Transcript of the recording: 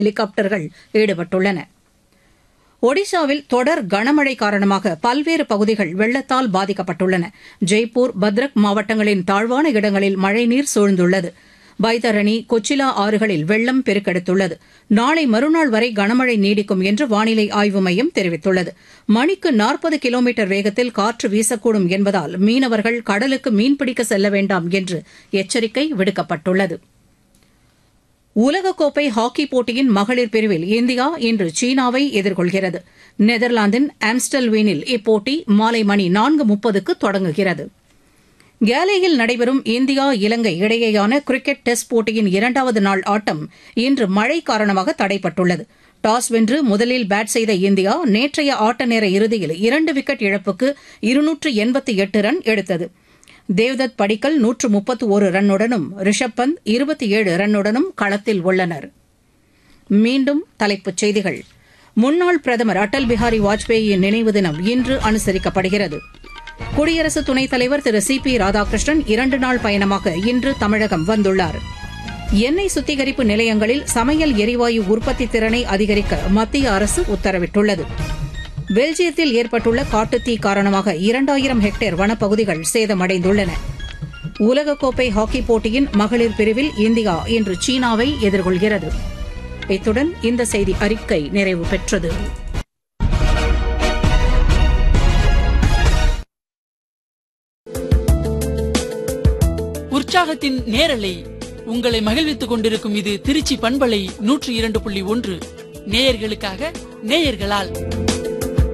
ஹெலிகாப்டர்கள் ஈடுபட்டுள்ளன ஒடிஷாவில் தொடர் கனமழை காரணமாக பல்வேறு பகுதிகள் வெள்ளத்தால் பாதிக்கப்பட்டுள்ளன ஜெய்ப்பூர் பத்ரக் மாவட்டங்களின் தாழ்வான இடங்களில் மழைநீர் சூழ்ந்துள்ளது பைதரணி கொச்சிலா ஆறுகளில் வெள்ளம் பெருக்கெடுத்துள்ளது நாளை மறுநாள் வரை கனமழை நீடிக்கும் என்று வானிலை ஆய்வு மையம் தெரிவித்துள்ளது மணிக்கு நாற்பது கிலோமீட்டர் வேகத்தில் காற்று வீசக்கூடும் என்பதால் மீனவர்கள் கடலுக்கு மீன்பிடிக்க செல்ல வேண்டாம் என்று எச்சரிக்கை விடுக்கப்பட்டுள்ளது உலகக்கோப்பை ஹாக்கி போட்டியின் மகளிர் பிரிவில் இந்தியா இன்று சீனாவை எதிர்கொள்கிறது நெதர்லாந்தின் ஆம்ஸ்டல்வீனில் இப்போட்டி மாலை மணி நான்கு முப்பதுக்கு தொடங்குகிறது கேலேயில் நடைபெறும் இந்தியா இலங்கை இடையேயான கிரிக்கெட் டெஸ்ட் போட்டியின் இரண்டாவது நாள் ஆட்டம் இன்று மழை காரணமாக தடைப்பட்டுள்ளது டாஸ் வென்று முதலில் பேட் செய்த இந்தியா நேற்றைய ஆட்ட நேர இறுதியில் இரண்டு விக்கெட் இழப்புக்கு இருநூற்று எண்பத்தி எட்டு ரன் எடுத்தது தேவ்தத் படிக்கல் நூற்று முப்பத்து ஒரு ரன்னுடனும் ரிஷப் பந்த் இருபத்தி ஏழு ரன்னுடனும் களத்தில் உள்ளனர் மீண்டும் தலைப்புச் செய்திகள் முன்னாள் பிரதமர் அடல் பிஹாரி வாஜ்பேயியின் நினைவு தினம் இன்று அனுசரிக்கப்படுகிறது குடியரசு துணைத் தலைவர் திரு சி பி ராதாகிருஷ்ணன் இரண்டு நாள் பயணமாக இன்று தமிழகம் வந்துள்ளார் எண்ணெய் சுத்திகரிப்பு நிலையங்களில் சமையல் எரிவாயு உற்பத்தி திறனை அதிகரிக்க மத்திய அரசு உத்தரவிட்டுள்ளது பெல்ஜியத்தில் ஏற்பட்டுள்ள காட்டுத்தீ காரணமாக இரண்டாயிரம் ஹெக்டேர் வனப்பகுதிகள் சேதமடைந்துள்ளன உலகக்கோப்பை ஹாக்கி போட்டியின் மகளிர் பிரிவில் இந்தியா இன்று சீனாவை எதிர்கொள்கிறது இத்துடன் இந்த செய்தி அறிக்கை நிறைவு பெற்றது உற்சாகத்தின் நேரலை உங்களை மகிழ்வித்துக் கொண்டிருக்கும் இது திருச்சி பண்பலை நூற்றி இரண்டு புள்ளி ஒன்று நேயர்களுக்காக நேயர்களால்